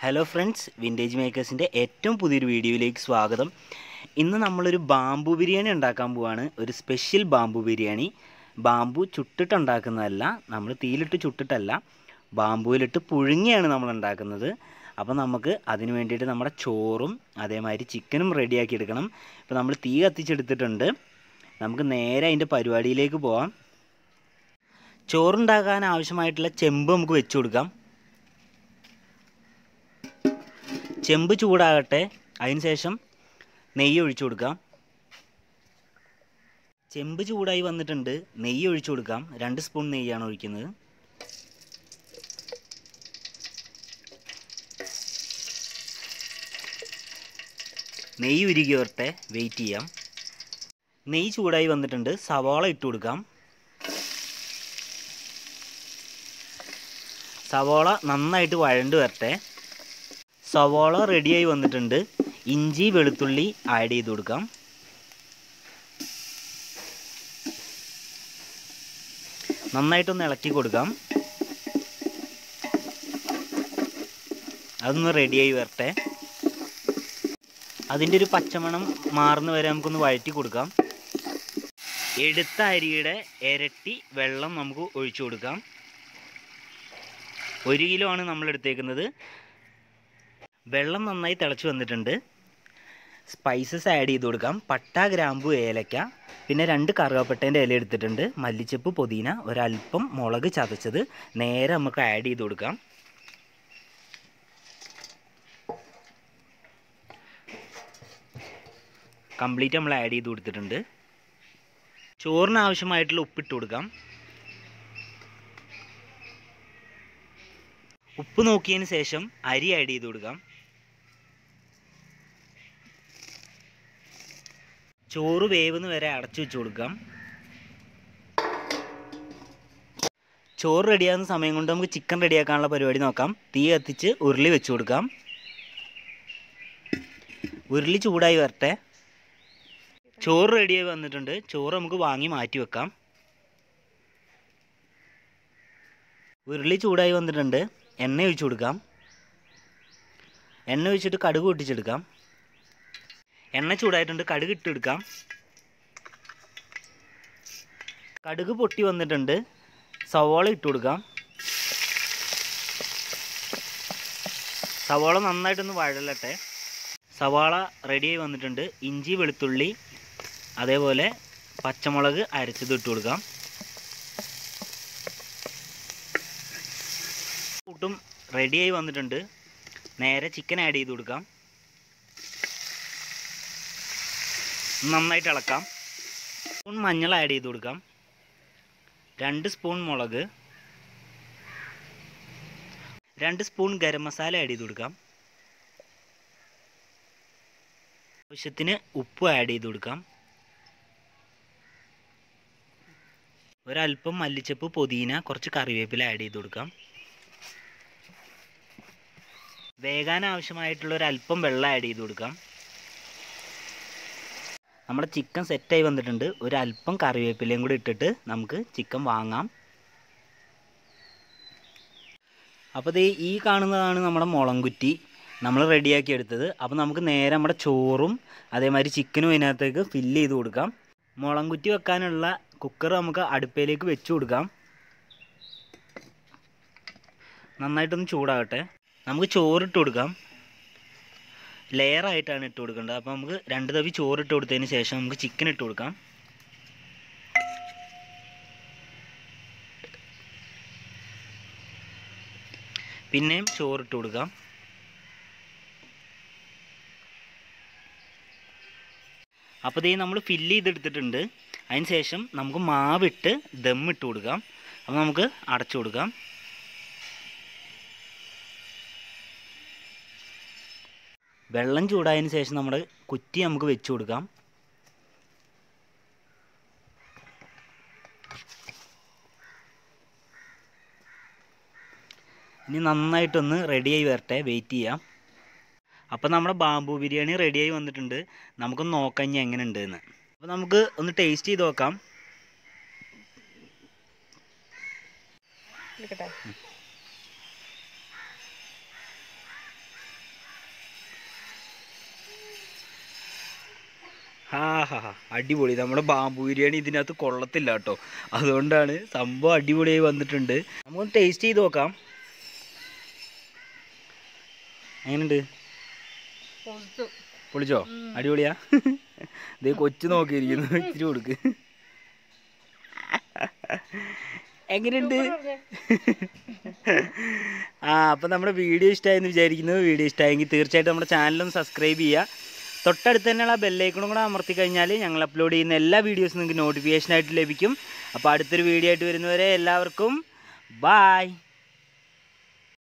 hello friends vintage മേക്കേഴ്സിൻ്റെ ഏറ്റവും പുതിയൊരു വീഡിയോയിലേക്ക് സ്വാഗതം ഇന്ന് നമ്മളൊരു ബാംബു ബിരിയാണി ഉണ്ടാക്കാൻ പോവാണ് ഒരു സ്പെഷ്യൽ ബാംബു ബിരിയാണി ബാംബു ചുട്ടിട്ടുണ്ടാക്കുന്നതല്ല നമ്മൾ തീയിലിട്ട് ചുട്ടിട്ടല്ല ബാംബുവിലിട്ട് പുഴുങ്ങിയാണ് നമ്മൾ ഉണ്ടാക്കുന്നത് അപ്പോൾ നമുക്ക് അതിന് വേണ്ടിയിട്ട് നമ്മുടെ ചോറും അതേമാതിരി ചിക്കനും റെഡിയാക്കി എടുക്കണം ഇപ്പോൾ നമ്മൾ തീ കത്തിച്ചെടുത്തിട്ടുണ്ട് നമുക്ക് നേരെ അതിൻ്റെ പരിപാടിയിലേക്ക് പോവാം ചോറുണ്ടാക്കാൻ ആവശ്യമായിട്ടുള്ള ചെമ്പ് നമുക്ക് വെച്ച് കൊടുക്കാം ചെമ്പ് ചൂടാകട്ടെ അതിനുശേഷം നെയ്യ് ഒഴിച്ചു കൊടുക്കാം ചെമ്പ് ചൂടായി വന്നിട്ടുണ്ട് നെയ്യ് ഒഴിച്ചു കൊടുക്കാം രണ്ട് സ്പൂൺ നെയ്യാണ് ഒഴിക്കുന്നത് നെയ്യ് ഉരുകി വരട്ടെ വെയിറ്റ് ചെയ്യാം നെയ്യ് ചൂടായി വന്നിട്ടുണ്ട് സവാള ഇട്ട് കൊടുക്കാം സവാള നന്നായിട്ട് വഴണ്ട് വരട്ടെ സവാള റെഡിയായി വന്നിട്ടുണ്ട് ഇഞ്ചി വെളുത്തുള്ളി ആഡ് ചെയ്ത് കൊടുക്കാം നന്നായിട്ടൊന്ന് ഇളക്കി കൊടുക്കാം അതൊന്ന് റെഡിയായി വരട്ടെ അതിൻ്റെ ഒരു പച്ചമണം മാറുന്ന വരെ നമുക്കൊന്ന് വഴറ്റി കൊടുക്കാം എടുത്ത അരിയുടെ ഇരട്ടി വെള്ളം നമുക്ക് ഒഴിച്ചു കൊടുക്കാം ഒരു കിലോ ആണ് നമ്മൾ എടുത്തേക്കുന്നത് വെള്ളം നന്നായി തിളച്ച് വന്നിട്ടുണ്ട് സ്പൈസസ് ആഡ് ചെയ്ത് കൊടുക്കാം പട്ട ഗ്രാമ്പു ഏലക്ക പിന്നെ രണ്ട് കറുകപ്പട്ടേൻ്റെ ഇല എടുത്തിട്ടുണ്ട് മല്ലിച്ചപ്പ് പുതിന ഒരല്പം മുളക് ചതച്ചത് നേരെ നമുക്ക് ആഡ് ചെയ്ത് കൊടുക്കാം കംപ്ലീറ്റ് നമ്മൾ ആഡ് ചെയ്ത് കൊടുത്തിട്ടുണ്ട് ചോറിന് ആവശ്യമായിട്ടുള്ള ഉപ്പിട്ട് കൊടുക്കാം ഉപ്പ് നോക്കിയതിന് ശേഷം അരി ആഡ് ചെയ്ത് കൊടുക്കാം ചോറ് വേവുന്ന വരെ അടച്ചു വെച്ച് കൊടുക്കാം ചോറ് റെഡിയാകുന്ന സമയം കൊണ്ട് നമുക്ക് ചിക്കൻ റെഡിയാക്കാനുള്ള പരിപാടി നോക്കാം തീ കത്തിച്ച് ഉരുളി വെച്ച് കൊടുക്കാം ഉരുളി ചൂടായി വരട്ടെ ചോറ് റെഡിയായി വന്നിട്ടുണ്ട് ചോറ് നമുക്ക് വാങ്ങി മാറ്റി വെക്കാം ഉരുളി ചൂടായി വന്നിട്ടുണ്ട് എണ്ണ ഒഴിച്ചു കൊടുക്കാം എണ്ണ ഒഴിച്ചിട്ട് കടുക് പൊട്ടിച്ചെടുക്കാം എണ്ണ ചൂടായിട്ടുണ്ട് കടുക് ഇട്ടെടുക്കാം കടുക് പൊട്ടി വന്നിട്ടുണ്ട് സവാള ഇട്ട് കൊടുക്കാം സവാള നന്നായിട്ടൊന്ന് വഴലട്ടെ സവാള റെഡിയായി വന്നിട്ടുണ്ട് ഇഞ്ചി വെളുത്തുള്ളി അതേപോലെ പച്ചമുളക് അരച്ചത് ഇട്ട് കൊടുക്കാം കൂട്ടും റെഡിയായി വന്നിട്ടുണ്ട് നേരെ ചിക്കൻ ആഡ് ചെയ്ത് കൊടുക്കാം നന്നായിട്ട് ഇളക്കാം സ്പൂൺ മഞ്ഞൾ ആഡ് ചെയ്ത് കൊടുക്കാം രണ്ട് സ്പൂൺ മുളക് രണ്ട് സ്പൂൺ ഗരം മസാല ആഡ് ചെയ്ത് കൊടുക്കാം ആവശ്യത്തിന് ഉപ്പ് ആഡ് ചെയ്ത് കൊടുക്കാം ഒരല്പം മല്ലിച്ചപ്പ് പുതിന കുറച്ച് കറിവേപ്പില ആഡ് ചെയ്ത് കൊടുക്കാം വേകാൻ ആവശ്യമായിട്ടുള്ള ഒരു അല്പം വെള്ളം ആഡ് ചെയ്ത് കൊടുക്കാം നമ്മുടെ ചിക്കൻ സെറ്റായി വന്നിട്ടുണ്ട് ഒരു അല്പം കറിവേപ്പിലയും കൂടി ഇട്ടിട്ട് നമുക്ക് ചിക്കൻ വാങ്ങാം അപ്പോൾ ദേ ഈ കാണുന്നതാണ് നമ്മുടെ മുളംകുറ്റി നമ്മൾ റെഡിയാക്കി എടുത്തത് അപ്പോൾ നമുക്ക് നേരെ നമ്മുടെ ചോറും അതേമാതിരി ചിക്കനും അതിനകത്തേക്ക് ഫില്ല് ചെയ്ത് കൊടുക്കാം മുളംകുറ്റി വെക്കാനുള്ള കുക്കർ നമുക്ക് അടുപ്പയിലേക്ക് വെച്ച് കൊടുക്കാം നന്നായിട്ടൊന്ന് ചൂടാകട്ടെ നമുക്ക് ചോറിട്ട് കൊടുക്കാം ലെയർ ആയിട്ടാണ് ഇട്ട് കൊടുക്കേണ്ടത് അപ്പോൾ നമുക്ക് രണ്ട് തവി ചോറിട്ട് കൊടുത്തതിന് ശേഷം നമുക്ക് ചിക്കൻ ഇട്ട് കൊടുക്കാം പിന്നെയും ചോറിട്ട് കൊടുക്കാം അപ്പോൾ ഇതേ നമ്മൾ ഫില്ല് ചെയ്തെടുത്തിട്ടുണ്ട് അതിന് ശേഷം നമുക്ക് മാവിട്ട് ദം ഇട്ട് കൊടുക്കാം അപ്പോൾ നമുക്ക് അടച്ചു കൊടുക്കാം വെള്ളം ചൂടായതിന് ശേഷം നമ്മുടെ കുറ്റി നമുക്ക് വെച്ച് കൊടുക്കാം ഇനി നന്നായിട്ടൊന്ന് റെഡിയായി വരട്ടെ വെയിറ്റ് ചെയ്യാം അപ്പോൾ നമ്മുടെ ബാംബു ബിരിയാണി റെഡിയായി വന്നിട്ടുണ്ട് നമുക്കൊന്ന് നോക്കാം ഇനി എങ്ങനെ ഉണ്ടെന്ന് അപ്പോൾ നമുക്ക് ഒന്ന് ടേസ്റ്റ് ചെയ്ത് നോക്കാം എടുക്കട്ടെ ഹാ ഹാ ഹാ അടിപൊളി നമ്മുടെ ബാമ്പു ബിരിയാണി ഇതിനകത്ത് കൊള്ളത്തില്ല കേട്ടോ അതുകൊണ്ടാണ് സംഭവം അടിപൊളിയായി വന്നിട്ടുണ്ട് നമുക്കൊന്ന് ടേസ്റ്റ് ചെയ്ത് നോക്കാം എങ്ങനെയുണ്ട് പൊളിച്ചോ അടിപൊളിയാ ഇതേ കൊച്ചു നോക്കിയിരിക്കുന്നു ഇച്ചിരി കൊടുക്ക് എങ്ങനെയുണ്ട് ആ അപ്പം നമ്മുടെ വീഡിയോ ഇഷ്ടമായെന്ന് വിചാരിക്കുന്നു വീഡിയോ ഇഷ്ടമായെങ്കിൽ തീർച്ചയായിട്ടും നമ്മുടെ ചാനലൊന്ന് സബ്സ്ക്രൈബ് ചെയ്യുക തൊട്ടടുത്ത് തന്നെയുള്ള ബെല്ലൈക്കണും കൂടെ അമർത്തി കഴിഞ്ഞാൽ ഞങ്ങൾ അപ്ലോഡ് ചെയ്യുന്ന എല്ലാ വീഡിയോസും നിങ്ങൾക്ക് നോട്ടിഫിക്കേഷനായിട്ട് ലഭിക്കും അപ്പോൾ അടുത്തൊരു വീഡിയോ ആയിട്ട് വരുന്നവരെ എല്ലാവർക്കും ബായ്